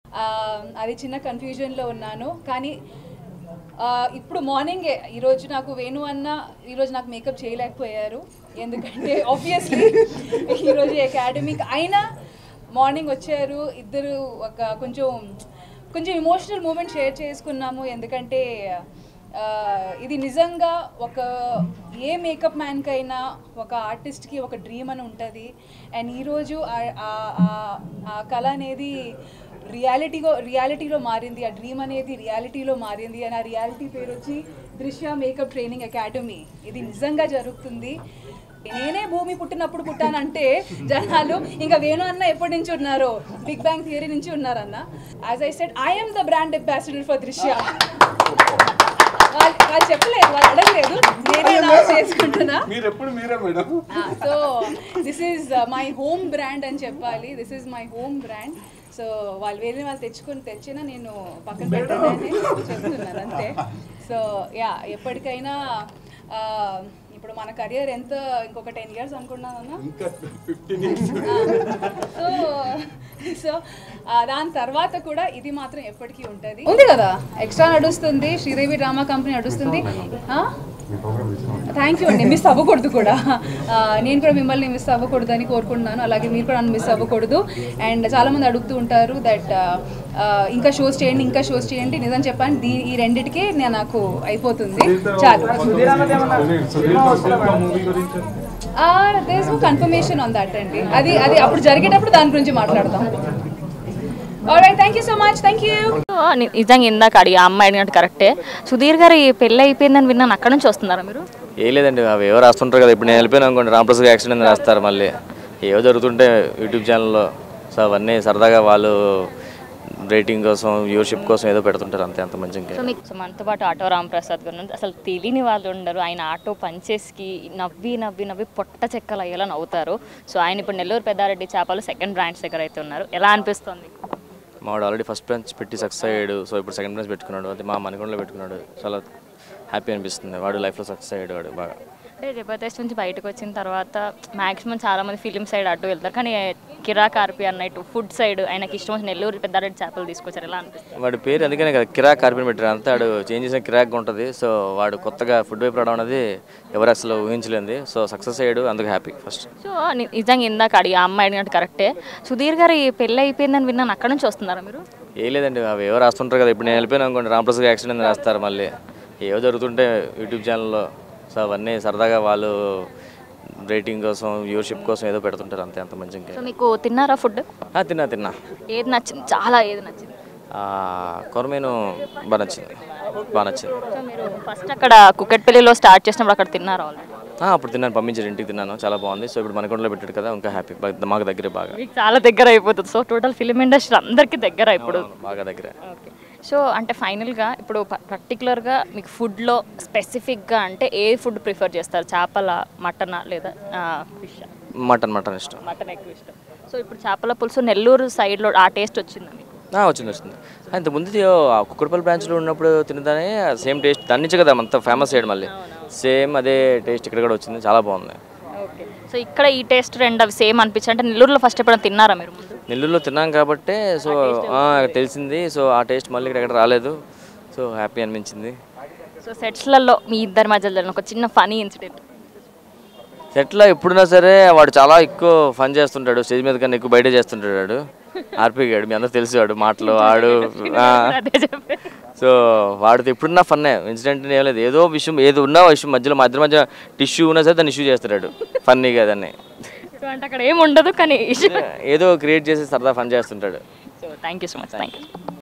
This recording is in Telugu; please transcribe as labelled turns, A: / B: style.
A: ఆ, అది చిన్న కన్ఫ్యూజన్లో ఉన్నాను కానీ ఆ, ఇప్పుడు మార్నింగే ఈరోజు నాకు వేణు అన్న ఈరోజు నాకు మేకప్ చేయలేకపోయారు ఎందుకంటే ఆబ్వియస్లీ ఈరోజు అకాడమిక్ అయినా మార్నింగ్ వచ్చారు ఇద్దరు ఒక కొంచెం కొంచెం ఇమోషనల్ మూమెంట్ షేర్ చేసుకున్నాము ఎందుకంటే ఆ, ఇది నిజంగా ఒక ఏ మేకప్ మ్యాన్కైనా ఒక ఆర్టిస్ట్కి ఒక డ్రీమ్ అని ఉంటుంది అండ్ ఈరోజు ఆ- ఆ- ఆ- ఆ కళ అనేది రియాలిటీగా రియాలిటీలో మారింది ఆ డ్రీమ్ అనేది రియాలిటీలో మారింది అని ఆ రియాలిటీ పేరు వచ్చి దృశ్య మేకప్ ట్రైనింగ్ అకాడమీ ఇది నిజంగా జరుగుతుంది నేనే భూమి పుట్టినప్పుడు పుట్టానంటే జనాలు ఇంకా వేణు అన్న ఎప్పటి నుంచి ఉన్నారు బిగ్ బ్యాంగ్ థియరీ నుంచి ఉన్నారన్న as I said I'm the brand ambassador for Drishya వాళ్ళు వాళ్ళు చెప్పలేదు వాళ్ళు అడగలేదు నేనే అనౌన్స్ చేసుకుంటున్నా
B: మీరు ఎప్పుడు మీరే madam
A: so this is my home brand అని చెప్పాలి this is my home brand so వాళ్ళు వేరే వాళ్ళు తెచ్చుకొని తెచ్చినా నేను పక్కన పెట్టాలని చెప్తున్నాను అంతే సో యా ఎప్పటికైనా ఆ, ఇప్పుడు మన కెరియర్ ఎంత ఇంకొక టెన్ ఇయర్స్ అనుకున్నానన్నా
B: ఇంకా ఫిఫ్టీన్ ఇయర్స్
A: సో సో ఆ, దాని తర్వాత కూడా ఇది మాత్రం ఎప్పటికీ ఉంటుంది ఉంది కదా ఎక్స్ట్రా నడుస్తుంది శ్రీదేవి డ్రామా కంపెనీ నడుస్తుంది థ్యాంక్ యూ అండి మిస్ అవ్వకూడదు కూడా ఆ, నేను కూడా మిమ్మల్ని మిస్ అవ్వకూడదు అని కోరుకుంటున్నాను అలాగే మీరు కూడా నన్ను మిస్ అవ్వకూడదు అండ్ చాలామంది అడుగుతూ ఉంటారు దట్ ఇంకా షోస్ చేయండి ఇంకా షోస్ చేయండి నిజం చెప్పాను దీ ఈ రెండిటికే నేను నాకు అయిపోతుంది చాలు
B: మూవీ గురించి
A: does no confirmation on that అండి అది అది అప్పుడు జరిగేటప్పుడు దాని గురించి మాట్లాడదాం right thank you so much thank you
C: so ని- నిజంగా ఇందాక అడిగి ఆ అమ్మాయి అడిగినట్టు కరెక్టే సుధీర్ గారు ఈ పెళ్ళి అయిపోయిందని విన్నాను అక్కడ నుంచి వస్తున్నారా మీరు
D: ఏం లేదండి అవి ఏవో రాస్తుంటారు కదా ఇప్పుడు నేను వెళ్ళిపోయాను అనుకోండి రామప్రసాద్ యాక్సిడెంట్ రాస్తారు మళ్ళీ ఏవో జరుగుతుంటే యూట్యూబ్ ఛానల్లో సో అవన్నీ సరదాగా వాళ్ళు రేటింగ్ కోసం వ్యూవర్షిప్ కోసం ఏదో పెడుతుంటారు అంతే అంత మంచి
C: సో మీకు సో మనతో పాటు ఆటో రామప్రసాద్ గారు ఉన్నారు. అసలు తెలియని వాళ్ళు ఉండరు ఆయన ఆటో పంచేస్కి నవ్వి నవ్వి నవ్వి పొట్ట చెక్కలు అయ్యేలా నవ్వుతారు సో ఆయన ఇప్పుడు నెల్లూరు పెద్దారెడ్డి చేపలు సెకండ్ బ్రాంచ్ దగ్గర అయితే ఉన్నారు ఎలా అనిపిస్తుంది
D: మావాడు ఆల్రెడీ ఫస్ట్ బ్రాంచ్ పెట్టి సక్సెస్ అయ్యాడు సో ఇప్పుడు సెకండ్ బ్రాంచ్ పెట్టుకున్నాడు అది మా మణికొండలో పెట్టుకున్నాడు చాలా హ్యాపీ అనిపిస్తుంది వాడు లైఫ్లో సక్సెస్ అయ్యాడు వాడు బాగా
C: అంటే జబర్దస్త్ నుంచి బయటకు వచ్చిన తర్వాత మాక్సిమం చాలా మంది ఫిలిం సైడ్ అటు వెళ్తారు కానీ కిరాక్ ఆర్పి అన్నట్టు ఫుడ్ సైడ్ ఆయనకి ఇష్టం వచ్చిన నెల్లూరు పెద్దారెడ్డి చేపలు తీసుకొచ్చారు ఎలా అనిపిస్తుంది
D: వాడి పేరు అందుకనే కదా కిరాక్ కార్పెన్ పెట్టారు అంతా వాడు చేంజ్ చేసిన కిరాక్ ఉంటుంది సో వాడు కొత్తగా ఫుడ్ వైపు రావడం అనేది ఎవరు అసలు ఊహించలేంది సో సక్సెస్ అయ్యాడు అందుకు హ్యాపీ ఫస్ట్
C: సో ని- నిజంగా ఇందాక అడిగి ఆ అమ్మాయి అడిగినట్టు కరెక్టే సుధీర్ గారు ఈ పెళ్ళి అయిపోయిందని విన్నాను అక్కడ నుంచి వస్తున్నారా మీరు
D: ఏం లేదండి అవి ఏవో రాస్తుంటారు కదా ఇప్పుడు నేను వెళ్ళిపోయాను అనుకోండి రామప్రసాద్ యాక్సిడెంట్ రాస్తారు మళ్ళీ ఏవో జరుగుతుంటే యూట్యూబ్ ఛానల్లో సో అవన్నీ సరదాగా వాళ్ళు రేటింగ్ కోసం వ్యూవర్షిప్ కోసం ఏదో పెడుతుంటారు అంతే అంత మంచి
C: సో మీకు తిన్నారా ఫుడ్
D: ఆ, తిన్నా తిన్నా
C: ఏది నచ్చింది చాలా ఏది నచ్చింది
D: ఆ, కొరమేను బాగా నచ్చింది బాగా నచ్చింది
C: సో మీరు ఫస్ట్ అక్కడ కుక్కట్పల్లిలో స్టార్ట్ చేసినప్పుడు అక్కడ తిన్నారా ఆల్రెడీ
D: ఆ, అప్పుడు తిన్నాను పంపించారు ఇంటికి తిన్నాను చాలా బాగుంది సో ఇప్పుడు మనకొండలో పెట్టాడు కదా ఇంకా హ్యాపీ మాకు దగ్గరే బాగా
C: మీకు చాలా దగ్గర అయిపోతుంది సో టోటల్ ఫిలిం ఇండస్ట్రీ అందరికీ దగ్గర ఇప్పుడు
D: బాగా దగ్గరే
C: ఓకే సో అంటే ఫైనల్గా ఇప్పుడు పర్టికులర్గా మీకు ఫుడ్లో స్పెసిఫిక్గా అంటే ఏ ఫుడ్ ప్రిఫర్ చేస్తారు చేపల మటనా లేదా ఫిష్
D: మటన్ మటన్ ఇష్టం
C: మటన్ ఎక్కువ ఇష్టం సో ఇప్పుడు చేపల పులుసు నెల్లూరు సైడ్లో ఆ టేస్ట్ వచ్చిందా మీకు
D: ఆ, వచ్చింది వచ్చింది ఇంత ముందు కుక్కడపల్లి బ్రాంచ్లో ఉన్నప్పుడు తినదానే సేమ్ టేస్ట్ దాని నుంచే కదా అంత ఫేమస్ అయ్యాడు మళ్ళీ సేమ్ అదే టేస్ట్ ఇక్కడ కూడా వచ్చింది చాలా బాగుంది
C: ఓకే సో ఇక్కడ ఈ టేస్ట్ రెండు అవి సేమ్ అనిపించి అంటే నెల్లూరులో ఫస్ట్ ఎప్పుడైనా తిన్నారా మీరు ముందు
D: నెల్లూరులో తిన్నాం కాబట్టి సో ఆ, తెలిసింది సో ఆ టేస్ట్ మళ్ళీ ఇక్కడ ఎక్కడ రాలేదు సో హ్యాపీ అనిపించింది
C: సో సెట్స్లలో మీ ఇద్దరి మధ్యలో జరిగిన ఒక చిన్న ఫనీ ఇన్సిడెంట్
D: సెట్లో ఎప్పుడున్నా సరే వాడు చాలా ఎక్కువ ఫన్ చేస్తుంటాడు స్టేజ్ మీద కన్నా ఎక్కువ బయట చేస్తుంటాడు వాడు ఆర్పీ గాడు మీ అందరూ తెలిసి వాడు మాటలు ఆడు ఆ.
C: అదే చెప్పే
D: సో వాడితో ఎప్పుడున్నా ఫన్నే ఇన్సిడెంట్ ఏం లేదు ఏదో విషయం ఏదో ఉన్నా విషయం మధ్యలో మా ఇద్దరి మధ్య టిష్యూ ఉన్నా సరే దాన్ని ఇష్యూ చేస్తాడు ఫన్నీగా దాన్ని
C: సో అంటే అక్కడ ఏమి ఉండదు కానీ
D: ఏదో క్రియేట్ చేసి సరదా ఫన్ చేస్తుంటాడు
C: so thank you so much thank you